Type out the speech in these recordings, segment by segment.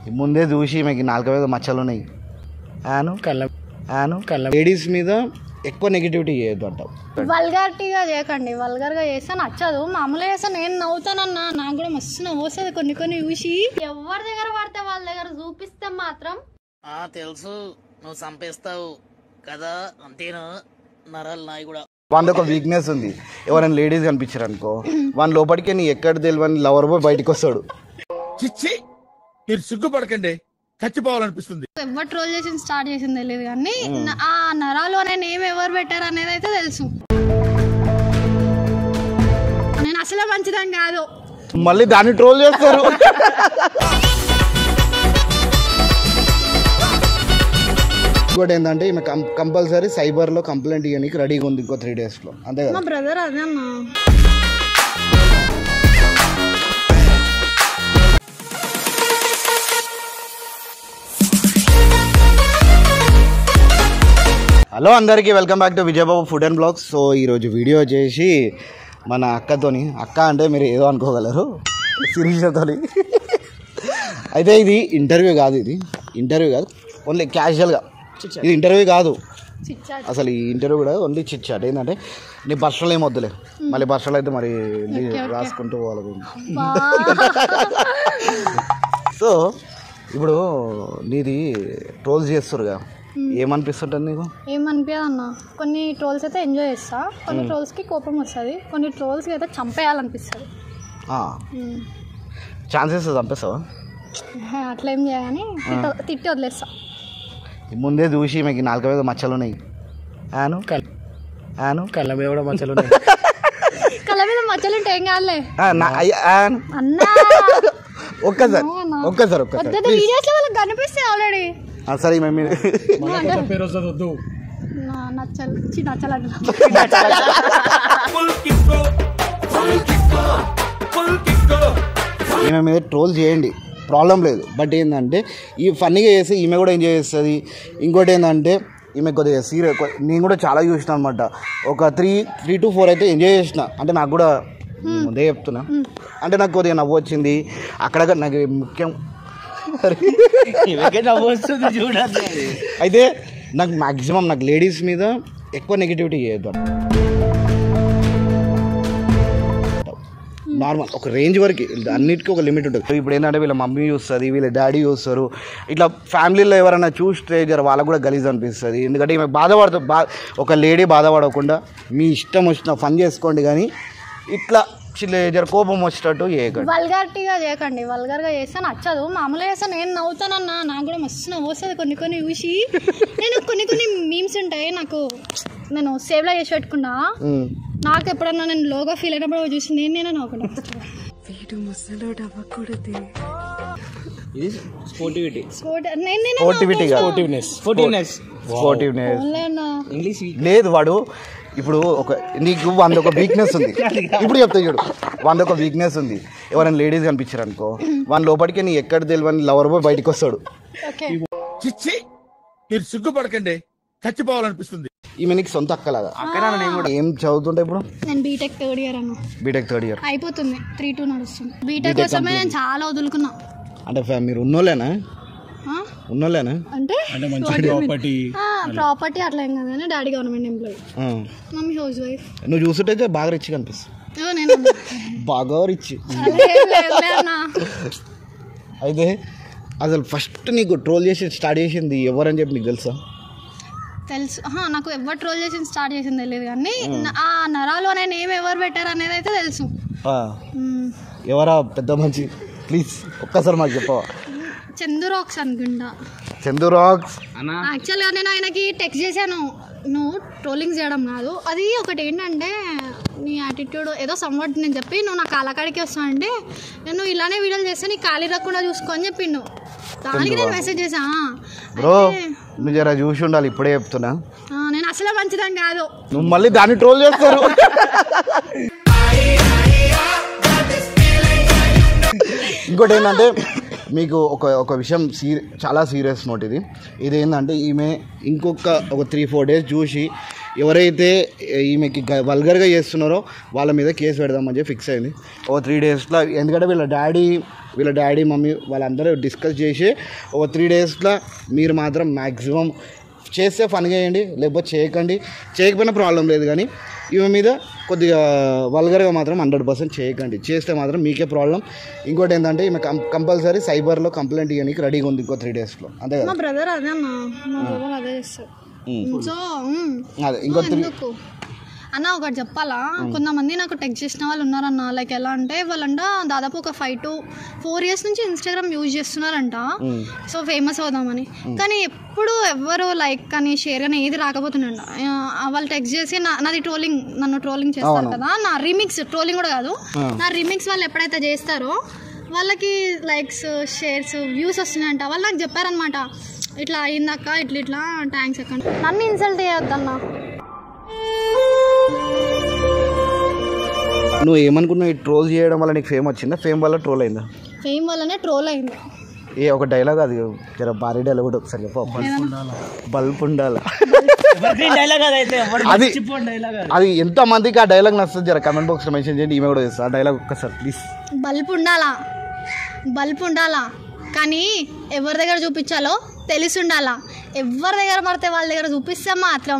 ముందే చూసి మీకు నాలుగు మీద మచ్చలు ఉన్నాయి ఆను కళ్ళ ఆను లేడీస్ మీద ఎక్కువ నెగిటివిటీ చేయొద్దు అంటావు వల్గారిటీగా చేయకండి వల్గర్గా చేస్తే నచ్చదు మామూలుగా చేస్తే నేను నవ్వుతానన్నా నాకు కూడా మస్తు నవ్వు వస్తుంది కొన్ని కొన్ని చూసి ఎవరి దగ్గర పడితే వాళ్ళ దగ్గర చూపిస్తే మాత్రం ఆ తెలుసు నువ్వు చంపేస్తావు కదా అంతేనా నరాలు నాయి కూడా వాళ్ళ ఒక వీక్నెస్ ఉంది ఎవరైనా లేడీస్ కనిపించారు అనుకో వాళ్ళ లోపలికి నీ ఎక్కడ తెలియని లవర్ బాయ్ బయటకు వస్తాడు చిచ్చి మీరు సిగ్గుపడకండి చచ్చిపోవాలనిపిస్తుంది ఎవరు ట్రోల్ చేసి స్టార్ట్ చేసింది తెలియదు కానీ న- ఆ నరాలు అనే నేమ్ ఎవరు పెట్టారు అనేది అయితే తెలుసు నేను అసలే మంచిదని కాదు మళ్ళీ దాన్ని ట్రోల్ చేస్తారు ఇంకోటి ఏంటంటే ఈమె కంపల్సరీ సైబర్లో కంప్లైంట్ ఇవ్వడానికి రెడీగా ఉంది ఇంకో త్రీ డేస్లో అంతే కదా మా బ్రదర్ అదే అన్నా హలో అందరికీ welcome back to Vijayababu food and blogs so ఈరోజు వీడియో చేసి మన అక్కతోని అక్క అంటే మీరు ఏదో అనుకోగలరు శిరీషతోని అయితే ఇది ఇంటర్వ్యూ కాదు ఇది ఇంటర్వ్యూ కాదు ఓన్లీ క్యాజువల్గా ఇది ఇంటర్వ్యూ కాదు చిచ్చా అసలు ఈ ఇంటర్వ్యూ కూడా ఓన్లీ చిట్ చాట్ ఏంటంటే నీ పర్సనల్ ఏం వద్దులే మళ్ళీ పర్సనల్ అయితే మరి నీ రాసుకుంటూ పోవాలి సో ఇప్పుడు నీది ట్రోల్స్ చేస్తురుగా ఏమనిపిస్తుంటుంది నీకు ఏమనిపించదు అన్న కొన్ని ట్రోల్స్ అయితే ఎంజాయ్ చేస్తా కొన్ని ట్రోల్స్కి కోపం వస్తుంది కొన్ని ట్రోల్స్కి అయితే చంపేయాలనిపిస్తుంది మ్మ్. ఛాన్సెస్ చంపేస్తావా అట్లా ఏం చేయని తిట్టి వదిలేస్తా ముందే చూసి మీకు నాలుగు మీద మచ్చలు ఉన్నాయి ఆను ఆను కళ్ళ మీద కూడా మచ్చలు ఉన్నాయి కళ్ళ మీద మచ్చలు ఉంటే ఏం కాదులే ఆ, నా- అయ్య, ఆను అన్నా ఒక్కసారి అవునా? ఒక్కసారి ఒక్కసారి వద్దు వీడియోస్ లో వాళ్ళకి కనిపిస్తాయి ఆల్రెడీ ఆ, సరే ఈమె మీరు పేరు వస్తుంది వద్దు నచ్చలు చి నచ్చలంట ఈమె మీద ట్రోల్ చేయండి ప్రాబ్లం లేదు బట్ ఏంటంటే ఈ ఫన్నీగా చేసి ఈమె కూడా ఎంజాయ్ చేస్తుంది ఇంకోటి ఏంటంటే ఈమె కొద్దిగా సీరియస్ నేను కూడా చాలా చూసిన అనమాట ఒక త్రీ త్రీ టు ఫోర్ అయితే ఎంజాయ్ చేసిన అంటే నాకు కూడా ముందే చెప్తున్నా అంటే నాకు కొద్దిగా నవ్వు వచ్చింది అక్కడ నాకు ముఖ్యం వస్తుంది చూడండి అయితే నాకు మ్యాక్సిమం నాకు లేడీస్ మీద ఎక్కువ నెగిటివిటీ చేయొద్దు నార్మల్ ఒక రేంజ్ వరకు అన్నిటికీ ఒక లిమిట్ ఉంటుంది ఇప్పుడు ఏంటంటే వీళ్ళ మమ్మీ చూస్తుంది వీళ్ళ డాడీ చూస్తారు ఇట్లా ఫ్యామిలీలో ఎవరైనా చూస్తే జర వాళ్ళకు కూడా గలీజ్ అనిపిస్తుంది ఎందుకంటే ఈమె బాధపడుతుంది బా ఒక లేడీ బాధపడకుండా మీ ఇష్టం వచ్చిన ఫన్ చేసుకోండి కానీ ఇట్లా చిల్ల జర కోపం వచ్చేటట్టు చేయకండి వల్గారిటీగా చేయకండి వల్గర్గా చేస్తే నచ్చదు మామూలుగా చేస్తే నేను నవ్వుతానన్నా నాకు కూడా మస్తు నవ్వు వస్తుంది కొన్ని కొన్ని చూసి నేను కొన్ని కొన్ని మీమ్స్ ఉంటాయి నాకు నేను సేవ్లో చేసి పెట్టుకున్నా ఉమ్. నాకు ఎప్పుడన్నా నేను లోగా ఫీల్ అయినప్పుడు అవి చూసి నేను నేనే నవ్వుకున్నా ఇది స్పోర్టివిటీ స్పోర్ట్ నేను నేనే స్పోర్టివిటీ కాదు స్పోర్టివ్నెస్ స్పోర్టివ్నెస్ స్పోర్టివ్నెస్ నవ్వుకోలేనా? ఇంగ్లీష్ లేదు వాడు ఇప్పుడు ఒక నీకు వంద ఒక వీక్నెస్ ఉంది ఇప్పుడు చెప్తా చూడు వంద ఒక వీక్నెస్ ఉంది ఎవరైనా లేడీస్ కనిపించారు అనుకో వాళ్ళ లోపలికి నీ ఎక్కడ తెలియని లవర్ బాయ్ బయటకు వస్తాడు ఓకే చిచ్చి మీరు సిగ్గుపడకండి చచ్చిపోవాలనిపిస్తుంది ఈమె నీకు సొంత అక్కలాగా ఏం చదువుతుంటే ఇప్పుడు నేను బీటెక్ థర్డ్ ఇయర్ అన్న బీటెక్ థర్డ్ ఇయర్ అయిపోతుంది త్రీ టూ నడుస్తుంది బీటెక్ కోసమే నేను చాలా వదులుకున్నా అంటే ఫ్యా- మీరు ఉన్నోళ్ళేనా ఆ? ఉన్నోళ్ళేనా అంటే అంటే మంచి ప్రాపర్టీ ప్రాపర్టీ అట్లా ఏం కదా కానీ డాడీ గవర్నమెంట్ ఎంప్లాయీ ఆ. మమ్మీ హౌస్ వైఫ్ నువ్వు చూస్తుంటే బాగా రిచ్ కనిపిస్తుంది నేను బాగా రిచ్ లేదు, లేదు, లేదు అన్న. అయితే అసలు ఫస్ట్ నీకు ట్రోల్ చేసి స్టార్ట్ చేసింది ఎవరని చెప్పి నీకు తెలుసా తెలుసు ఆహా, నాకు ఎవరు ట్రోల్ చేసి స్టార్ట్ చేసింది తెలియదు కానీ న- ఆ నరాలు అనే నేమ్ ఎవరు పెట్టారు అనేది అయితే తెలుసు ఆ. మ్మ్. ఎవరా పెద్ద మంచి ప్లీజ్ ఒక్కసారి మాకు చెప్పవా చందు రాక్స్ అనుకుంటా చందు రాక్స్ యాక్చువల్గా నేను ఆయనకి టెక్స్ట్ చేశాను నువ్వు ట్రోలింగ్స్ చేయడం కాదు అది ఒకటి ఏంటంటే నీ యాటిట్యూడ్ ఏదో సంవట్ నేను చెప్పి నువ్వు నా కాలకాడికి వస్తావు అంటే నేను ఇలానే వీడియోలు చేస్తే నీ ఖాళీ రాకుండా చూసుకో అని చెప్పిండు దానికి నేను మెసేజ్ చేసా బ్రో నువ్వు జర చూసి ఉండాలి ఇప్పుడే చెప్తున్నా ఆ, నేను అసలే మంచిదని కాదు నువ్వు మళ్ళీ దాన్ని ట్రోల్ చేస్తారు ఇంకోటి ఏంటంటే మీకు ఒక ఒక విషయం సీరి చాలా సీరియస్ నోట్ ఇది ఇది ఏంటంటే ఈమె ఇంకొక ఒక త్రీ ఫోర్ డేస్ చూసి ఎవరైతే ఈమెకి వల్గర్గా చేస్తున్నారో వాళ్ళ మీద కేసు పెడదామని చెప్పి ఫిక్స్ అయింది ఓ త్రీ డేస్లో ఎందుకంటే వీళ్ళ డాడీ వీళ్ళ డాడీ మమ్మీ వాళ్ళందరూ డిస్కస్ చేసి ఒక త్రీ డేస్లో మీరు మాత్రం మ్యాక్సిమం చేస్తే ఫన్ చేయండి లేకపోతే చేయకండి చేయకపోయినా ప్రాబ్లం లేదు కానీ ఈమె మీద కొద్దిగా వల్గర్గా మాత్రం హండ్రెడ్ పర్సెంట్ చేయకండి చేస్తే మాత్రం మీకే ప్రాబ్లం ఇంకోటి ఏంటంటే ఈమె కం కంపల్సరీ సైబర్లో కంప్లైంట్ ఇవ్వడానికి రెడీగా ఉంది ఇంకో త్రీ డేస్లో అంతే కదా మా బ్రదర్ అదే అన్న మా బ్రదర్ అదే చేస్తాడు సో మ్, అదే ఇంకో త్రీ ఎందుకు అన్న ఒకటి చెప్పాలా కొంతమంది నాకు టెక్స్ట్ చేసిన వాళ్ళు ఉన్నారన్న లైక్ ఎలా అంటే వాళ్ళంట దాదాపు ఒక ఫైవ్ టు ఫోర్ ఇయర్స్ నుంచి ఇన్స్టాగ్రామ్ యూజ్ చేస్తున్నారంట సో ఫేమస్ అవుదామని కానీ ఎప్పుడు ఎవ్వరు లైక్ కానీ షేర్ కానీ ఏది రాకపోతుండంట ఆ, వాళ్ళు టెక్స్ట్ చేసి నా నాది ట్రోలింగ్ నన్ను ట్రోలింగ్ చేస్తారు కదా నా రీమిక్స్ ట్రోలింగ్ కూడా కాదు నా రీమిక్స్ వాళ్ళు ఎప్పుడైతే చేస్తారో వాళ్ళకి లైక్స్ షేర్స్ వ్యూస్ వస్తున్నాయంట వాళ్ళు నాకు చెప్పారనమాట ఇట్లా అయిందక్క ఇట్లా ఇట్లా థ్యాంక్స్ అక్క నన్ను ఇన్సల్ట్ చేయొద్దన్నా నువ్వు ఏమనుకున్నావు ఈ ట్రోల్ చేయడం వల్ల నీకు ఫేమ్ వచ్చిందా ఫేమ్ వల్ల ట్రోల్ అయిందా ఫేమ్ వల్లనే ట్రోల్ అయింది ఏ ఒక డైలాగ్ అది జర భారీ డైలాగ్ కూడా ఒకసారి చెప్పు బల్బ్ ఉండాలి డైలాగ్ అదైతే ఎవరు అది డైలాగ్ అది ఎంత మందికి ఆ డైలాగ్ నచ్చుతుంది జర కమెంట్ బాక్స్లో మెన్షన్ చేయండి ఈమె కూడా చేస్తా ఆ డైలాగ్ ఒక్కసారి ప్లీజ్ బల్బ్ ఉండాలా బల్బ్ ఉండాలా కానీ ఎవరి దగ్గర చూపించాలో తెలిసి ఉండాలా ఎవరి దగ్గర పడితే వాళ్ళ దగ్గర చూపిస్తే మాత్రం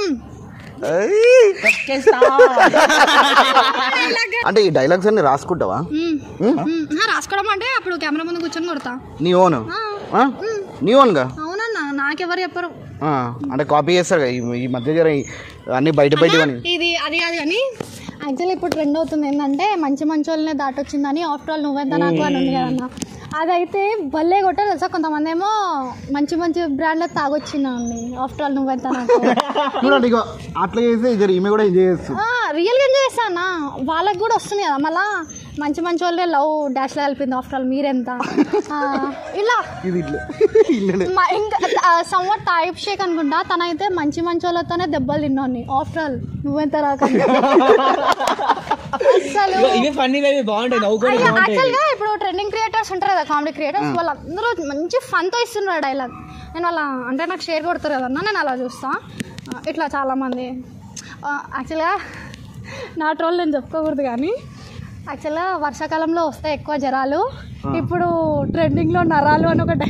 అంటే ఈ డైలాగ్స్ అన్ని రాసుకుంటావా మ్మ్, మ్మ్. ఆ, రాసుకోవడం అంటే అప్పుడు కెమెరా ముందు కూర్చొని కొడతా నీ ఓన్ ఆ, నీ ఓన్గా అవునన్నా నాకెవరు చెప్పరు అంటే కాపీ చేస్తారు కదా ఈ- ఈ మధ్య జర ఈ- అన్ని బయట బయట అని ఇది అది కాదు కానీ యాక్చువల్లీ ఇప్పుడు ట్రెండ్ అవుతుంది ఏంటంటే మంచి మంచి వాళ్ళనే దాటొచ్చిందని ఆఫ్టర్ ఆల్ నువ్వెంత నాకు అని ఉంది కదన్న అదైతే భలే కొట్టారు తెలుసా కొంతమంది ఏమో మంచి మంచి బ్రాండ్లో తాగొచ్చిందండి ఆఫ్టర్ ఆల్ నువ్వెంత నాకు చూడండి ఇక అట్లా చేస్తే జర ఈమె కూడా ఎంజాయ్ చేస్తుంది రియల్గా ఎంజాయ్ చేస్తానా వాళ్ళకి కూడా వస్తుంది కదా మళ్ళా మంచి మంచి వాళ్ళే లవ్ డాష్లో కలిపింది ఆఫ్టర్ ఆల్ మీరెంత ఆ, ఇలా ఇది ఇట్లా ఇల్లనే మ- ఇంకా సమ్వాట్ టైప్ షేక్ అనుకుంటా తనైతే మంచి మంచి వాళ్ళతోనే దెబ్బలు తిన్నాను ఆఫ్టర్ ఆల్ నువ్వెంత రాకుండా అసలు ఇవి ఫన్నీ ఇవి బాగుంటాయి నవ్వుకొని యాక్చువల్ గా ఇప్పుడు ట్రెండింగ్ క్రియేటర్స్ ఉంటారు కదా కామెడీ క్రియేటర్స్ వాళ్ళందరూ మంచి ఫన్ తో ఇస్తున్నారు డైలాగ్ నేను అలా అంటే నాకు షేర్ కొడతారు కదన్నా నేను అలా చూస్తా ఆ, ఇట్లా చాలా మంది యాక్చువల్గా నా ట్రోల్ నేను చెప్పుకోకూడదు కానీ యాక్చువల్గా వర్షాకాలంలో వస్తాయి ఎక్కువ జ్వరాలు ఇప్పుడు ట్రెండింగ్ లో నరాలు అని ఒక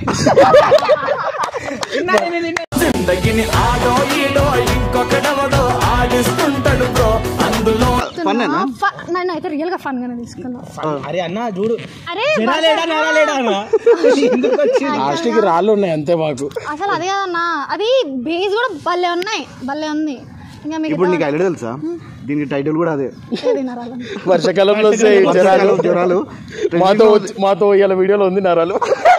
ఫన్నేనా? నేను అయితే రియల్ గా ఫన్ గానే తీసుకున్నా అరే అన్న చూడు అరే జనాలేడా నారాలేడా అన్న ఎందుకు వచ్చి లాస్ట్కి రాళ్ళు ఉన్నాయి అంతే మాకు అసలు అదే కదన్నా అది బేస్ కూడా భలే ఉన్నాయి భలే ఉంది ఇంకా మీకు ఇప్పుడు నీకు ఐడియా తెలుసా దీనికి టైటిల్ కూడా అదే నరాలు వర్షాకాలంలో వస్తే జ్వరాలు జ్వరాలు మాతో వచ్చి- మాతో ఇవాళ వీడియోలో ఉంది నరాలు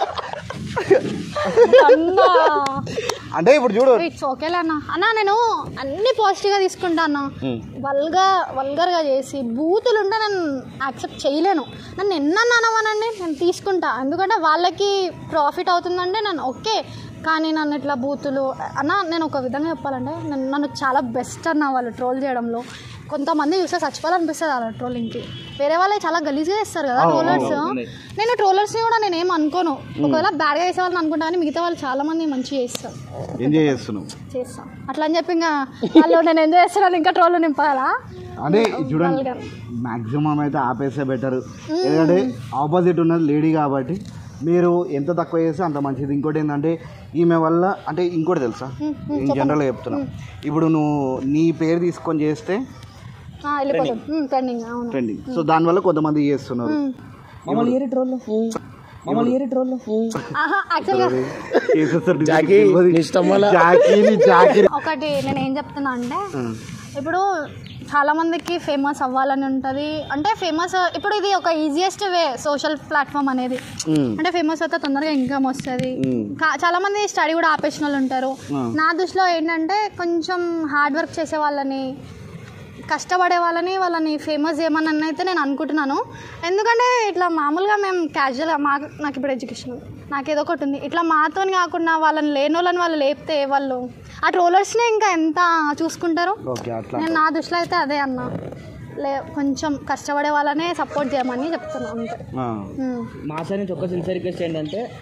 అన్నా అంటే ఇప్పుడు చూడు ఇట్స్ ఓకేలే అన్న అన్న నేను అన్ని పాజిటివ్గా తీసుకుంటాను వల్గా వల్గర్గా చేసి బూతులు ఉంటే నేను యాక్సెప్ట్ చేయలేను నన్ను ఎన్న అనవనండి నేను తీసుకుంటా ఎందుకంటే వాళ్ళకి ప్రాఫిట్ అవుతుందంటే నేను ఓకే కానీ నన్ను ఇట్లా బూతులు అన్న నేను ఒక విధంగా చెప్పాలంటే నేను నన్ను చాలా బెస్ట్ అన్న వాళ్ళు ట్రోల్ చేయడంలో కొంతమంది చూస్తే చచ్చిపోవాలనిపిస్తుంది అలా ట్రోలింగ్కి వేరే వాళ్ళే చాలా గలీజ్గా చేస్తారు కదా ట్రోలర్స్ నేను ట్రోలర్స్ని కూడా నేను ఏం అనుకోను ఒకవేళ బ్యాడ్గా చేసే వాళ్ళని అనుకుంటా కానీ మిగతా వాళ్ళు చాలా మంది మంచిగా చేస్తారు ఎంజాయ్ చేస్తున్నావు చేస్తాం అట్లా అని చెప్పి ఇంకా వాళ్ళు నేను ఎంజాయ్ చేస్తున్నాను ఇంకా ట్రోల్ నింపాలా అదే చూడండి మాక్సిమం అయితే ఆపేసే బెటర్ ఎందుకంటే ఆపోజిట్ ఉన్నది లేడీ కాబట్టి మీరు ఎంత తక్కువ చేస్తే అంత మంచిది ఇంకోటి ఏంటంటే ఈమె వల్ల అంటే ఇంకోటి తెలుసా నేను జనరల్గా చెప్తున్నా ఇప్పుడు నువ్వు నీ పేరు తీసుకొని చేస్తే ఆ, వెళ్ళిపోతాం ట్రెండింగ్ అవును ట్రెండింగ్ సో దానివల్ల కొంతమంది చేస్తున్నారు మమ్మల్ని ఏరి ట్రోల్ మమ్మల్ని ఏరి ట్రోల్ ఆహా యాక్చువల్గా చేసేస్తారు జాకీ, నీ ఇష్టం వల్ల. జాకీని జాకీ ఒకటి నేను ఏం చెప్తున్నా అంటే ఇప్పుడు చాలా మందికి ఫేమస్ అవ్వాలని ఉంటుంది అంటే ఫేమస్ ఇప్పుడు ఇది ఒక ఈజియెస్ట్ వే సోషల్ ప్లాట్ఫామ్ అనేది అంటే ఫేమస్ అయితే తొందరగా ఇన్కమ్ వస్తుంది కా- చాలా మంది స్టడీ కూడా ఆపేసిన వాళ్ళు ఉంటారు నా దృష్టిలో ఏంటంటే కొంచెం హార్డ్ వర్క్ చేసే వాళ్ళని కష్టపడే వాళ్ళని వాళ్ళని ఫేమస్ చేయమని అయితే నేను అనుకుంటున్నాను ఎందుకంటే ఇట్లా మామూలుగా మేము క్యాజువల్గా మా నాకు ఇప్పుడు ఎడ్యుకేషన్ ఉంది నాకు ఏదో ఒకటి ఉంది ఇట్లా మాతో కాకుండా వాళ్ళని లేని వాళ్ళని వాళ్ళు లేపితే వాళ్ళు ఆ ట్రోలర్స్నే ఇంకా ఎంత చూసుకుంటారు ఓకే అట్లా నేను నా దృష్టిలో అయితే అదే అన్న లే కొంచెం కష్టపడే వాళ్ళనే సపోర్ట్ చేయమని చెప్తున్నాను అంతే ఆ. ఉమ్. మా సైడ్ నుంచి ఒక సిన్సియర్ రిక్వెస్ట్ ఏంటంటే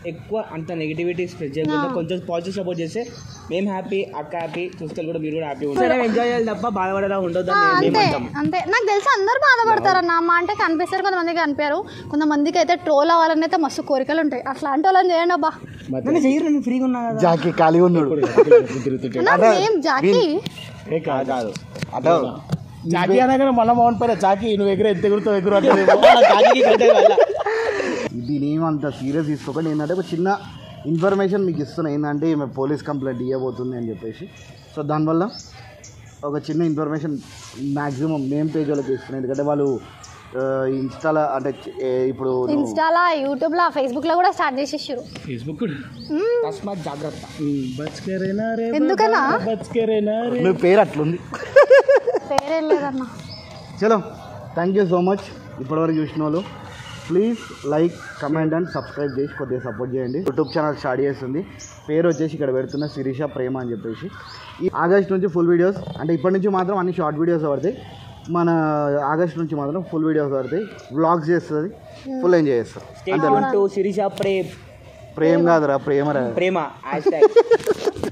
ఎక్కువ అంత నెగిటివిటీ స్ప్రెడ్ చేయకుండా కొంచెం పాజిటివ్ సపోర్ట్ చేస్తే మేము హ్యాపీ అక్క హ్యాపీ చూస్తే కూడా మీరు కూడా హ్యాపీ ఉంటారు ఎంజాయ్ చేయాలి తప్ప బాధపడేలా ఉండొద్దు ఆ, అని మేము అంతే అంటాం అంతే నాకు తెలిసి అందరు బాధపడతారు అన్న అమ్మ అంటే కనిపిస్తారు కొంతమందికి కనిపారు కొంతమందికి అయితే ట్రోల్ అవ్వాలని అయితే మస్తు కోరికలు ఉంటాయి అట్లాంటి వాళ్ళని చేయండి అబ్బా నన్ను చెయ్యరు నేను ఫ్రీగా ఉన్నా కదా జాకీ ఖాళీగా ఉన్నాడు అన్న ఏం జాకీ ఏ కాదు కాదు అట్లా జాకీ అనగానే మన మౌన్ పైన జాకీ నువ్వు ఎగురు ఎంత ఎగురుతావు ఎగురు అంటే జాకీకి కంటే వల్ల దీని ఏమంత సీరియస్ తీసుకోకండి ఏంటంటే ఒక చిన్న ఇన్ఫర్మేషన్ మీకు ఇస్తున్నా ఏంటంటే ఈమె పోలీస్ కంప్లైంట్ ఇవ్వబోతుంది అని చెప్పేసి సో దానివల్ల ఒక చిన్న ఇన్ఫర్మేషన్ మ్యాక్సిమం మేం పేజ్ వాళ్ళకి ఇస్తున్నాయి ఎందుకంటే వాళ్ళు ఇన్స్టాలో అంటే ఏ, ఇప్పుడు నువ్వు- ఇన్స్టాలా యూట్యూబ్లో ఫేస్బుక్లో కూడా స్టార్ట్ చేసేసారు ఫేస్బుక్ తస్మాత్ జాగ్రత్త బచ్కేరేనా రే ఎందుకన్నా బచ్కేరేనా రే మీ పేరు అట్లుంది పేరేం లేదన్నా చలో థ్యాంక్ యూ సో మచ్ ఇప్పటివరకు చూసిన వాళ్ళు please like comment and subscribe చేసి కొద్దిగా సపోర్ట్ చేయండి యూట్యూబ్ ఛానల్ స్టార్ట్ చేస్తుంది పేరు వచ్చేసి ఇక్కడ పెడుతున్న శిరీష ప్రేమ అని చెప్పేసి ఈ ఆగస్ట్ నుంచి ఫుల్ వీడియోస్ అంటే ఇప్పటి నుంచి మాత్రం అన్ని షార్ట్ వీడియోస్ పడతాయి మన ఆగస్ట్ నుంచి మాత్రం ఫుల్ వీడియోస్ పడతాయి వ్లాగ్స్ చేస్తుంది ఫుల్ ఎంజాయ్ చేస్తారు స్టేట్ టు శిరీష ప్రేమ్ ప్రేమ కాదురా ప్రేమరా ప్రేమ హ్యాష్ ట్యాగ్